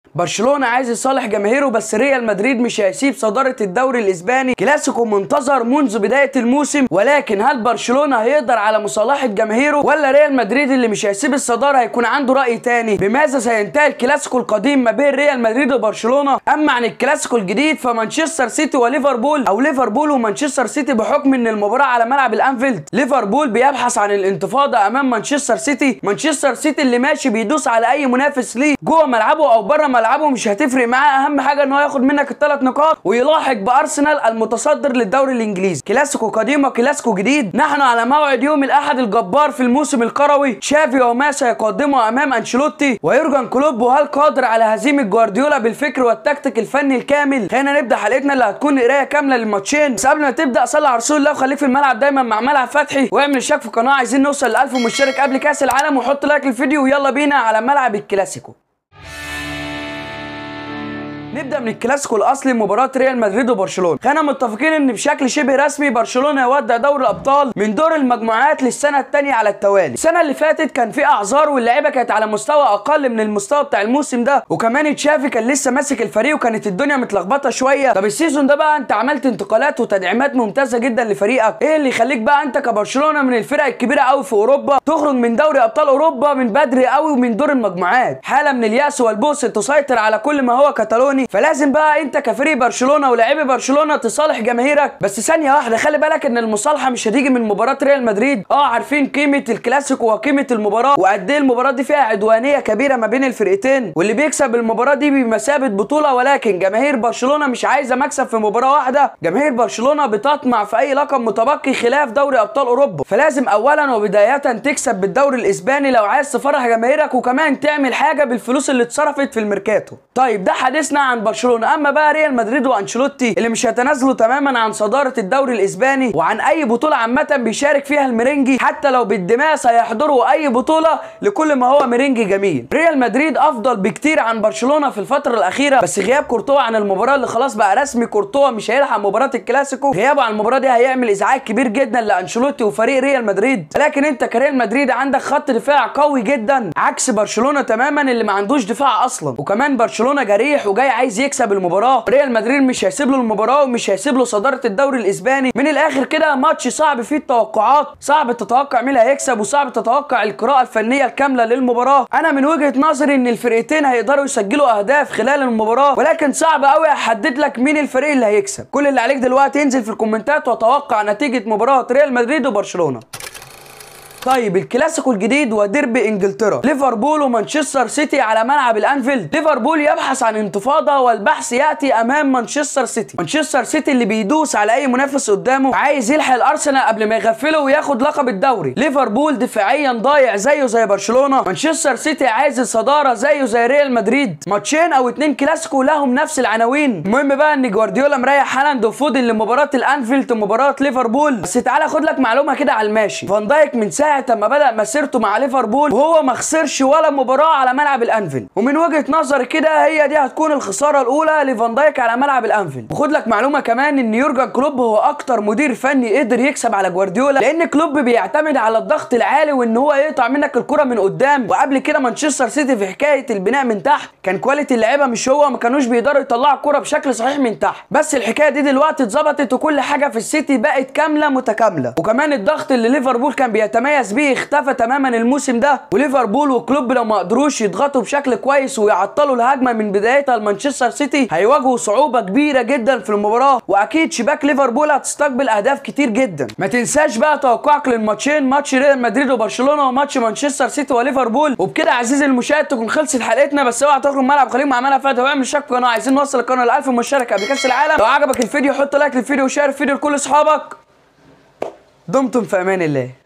برشلونه عايز يصالح جماهيره بس ريال مدريد مش هيسيب صداره الدوري الاسباني كلاسيكو منتظر منذ بدايه الموسم ولكن هل برشلونه هيقدر على مصالحه جماهيره ولا ريال مدريد اللي مش هيسيب الصداره هيكون عنده راي تاني بماذا سينتهي الكلاسيكو القديم ما بين ريال مدريد وبرشلونه اما عن الكلاسيكو الجديد فمانشستر سيتي وليفربول او ليفربول ومانشستر سيتي بحكم ان المباراه على ملعب الانفيلد ليفربول بيبحث عن الانتفاضه امام مانشستر سيتي مانشستر سيتي اللي ماشي بيدوس على اي منافس ليه جوه ملعبه او بره ملعبه مش هتفرق معاه اهم حاجه ان هو ياخد منك الثلاث نقاط ويلاحق بارسنال المتصدر للدوري الانجليزي كلاسيكو قديم وكلاسيكو جديد نحن على موعد يوم الاحد الجبار في الموسم الكروي تشافي وما سيقدمه امام انشيلوتي ويورجن كلوب وهل قادر على هزيمه جوارديولا بالفكر والتكتيك الفني الكامل خلينا نبدا حلقتنا اللي هتكون قرايه كامله للماتشين بس قبل ما تبدا صلي على رسول الله وخليك في الملعب دايما مع ملعب فتحي واعمل اشتراك في القناه عايزين نوصل ل 1000 مشترك قبل كاس العالم وحط لايك للفيديو ويلا بينا على ملعب الكلاسيكو نبدا من الكلاسيكو الاصلي مباراه ريال مدريد وبرشلونه خلينا متفقين ان بشكل شبه رسمي برشلونه يودع دوري الابطال من دور المجموعات للسنه الثانيه على التوالي السنه اللي فاتت كان في اعذار واللعيبه كانت على مستوى اقل من المستوى بتاع الموسم ده وكمان تشافي كان لسه ماسك الفريق وكانت الدنيا متلخبطه شويه طب السيزون ده بقى انت عملت انتقالات وتدعيمات ممتازه جدا لفريقك ايه اللي يخليك بقى انت كبرشلونه من الفرق الكبيره قوي في اوروبا تخرج من دوري ابطال اوروبا من بدري قوي ومن دور المجموعات حاله من الياس والبؤس تسيطر على كل ما هو كتالوني فلازم بقى انت كفريق برشلونه ولاعيبي برشلونه تصالح جماهيرك بس ثانيه واحده خلي بالك ان المصالحه مش هتيجي من مباراه ريال مدريد اه عارفين قيمه الكلاسيكو وقيمه المباراه وقد ايه المباراه دي فيها عدوانيه كبيره ما بين الفرقتين واللي بيكسب المباراه دي بمثابه بطوله ولكن جماهير برشلونه مش عايزه مكسب في مباراه واحده جماهير برشلونه بتطمع في اي لقب متبقي خلاف دوري ابطال اوروبا فلازم اولا وبدايه تكسب بالدوري الاسباني لو عايز تفرح جماهيرك وكمان تعمل حاجه بالفلوس اللي اتصرفت في الميركاتو طيب ده حديثنا عن برشلونه اما بقى ريال مدريد وانشيلوتي اللي مش هيتنازلوا تماما عن صداره الدوري الاسباني وعن اي بطوله عامه بيشارك فيها الميرينجي حتى لو بالدماء سيحضروا اي بطوله لكل ما هو ميرينجي جميل ريال مدريد افضل بكتير عن برشلونه في الفتره الاخيره بس غياب كورتوا عن المباراه اللي خلاص بقى رسمي كورتوا مش هيلحق مباراه الكلاسيكو غيابه عن المباراه دي هيعمل ازعاج كبير جدا لانشيلوتي وفريق ريال مدريد لكن انت كريال مدريد عندك خط دفاع قوي جدا عكس برشلونه تماما اللي ما عندوش دفاع اصلا وكمان برشلونه جريح وجاي عايز يكسب المباراه ريال مدريد مش هيسيب له المباراه ومش هيسيب له صداره الدوري الاسباني من الاخر كده ماتش صعب فيه التوقعات صعب تتوقع مين اللي هيكسب وصعب تتوقع القراءه الفنيه الكامله للمباراه انا من وجهه نظري ان الفرقتين هيقدروا يسجلوا اهداف خلال المباراه ولكن صعب قوي احدد لك مين الفريق اللي هيكسب كل اللي عليك دلوقتي انزل في الكومنتات وتوقع نتيجه مباراه ريال مدريد وبرشلونه طيب الكلاسيكو الجديد وديربي انجلترا ليفربول ومانشستر سيتي على ملعب الانفيلد ليفربول يبحث عن انتفاضه والبحث ياتي امام مانشستر سيتي مانشستر سيتي اللي بيدوس على اي منافس قدامه عايز يلحق الارسنال قبل ما يغفله وياخد لقب الدوري ليفربول دفاعيا ضايع زيه زي برشلونه مانشستر سيتي عايز الصداره زيه زي ريال مدريد ماتشين او اتنين كلاسيكو لهم نفس العناوين المهم بقى ان جوارديولا مريح هالاند وفودن لمباراه الانفيلد ومباراه ليفربول بس تعالى خد لك معلومه كده على الماشي فان دايك من ساعه ساعه ما بدا مسيرته مع ليفربول وهو ما خسرش ولا مباراه على ملعب الانفيلد ومن وجهه نظري كده هي دي هتكون الخساره الاولى لفان دايك على ملعب الانفيلد وخد لك معلومه كمان ان يورجن كلوب هو اكتر مدير فني قدر يكسب على جوارديولا لان كلوب بيعتمد على الضغط العالي وان هو يقطع منك الكره من قدام وقبل كده مانشستر سيتي في حكايه البناء من تحت كان كواليتي اللعيبه مش هو ما كانوش بيقدروا يطلعوا الكره بشكل صحيح من تحت بس الحكايه دي دلوقتي اتظبطت وكل حاجه في السيتي بقت كامله متكامله وكمان الضغط اللي ليفربول كان بيتميز بيه اختفى تماما الموسم ده وليفربول وكلوب لو ما قدروش يضغطوا بشكل كويس ويعطلوا الهجمه من بدايتها لمانشستر سيتي هيواجهوا صعوبه كبيره جدا في المباراه واكيد شباك ليفربول هتستقبل اهداف كتير جدا ما تنساش بقى توقعك للماتشين ماتش ريال مدريد وبرشلونه وماتش مانشستر سيتي وليفربول وبكده عزيزي المشاهد تكون خلصت حلقتنا بس اوعى تخرج ملعب خليك مع ملعب فاتح واعمل اشتراك في القناه عايزين نوصل القناه ل 1000 مشترك قبل كاس العالم لو عجبك الفيديو حط لايك للفيديو وشير الفيديو لكل اصحابك دمتم في امان الله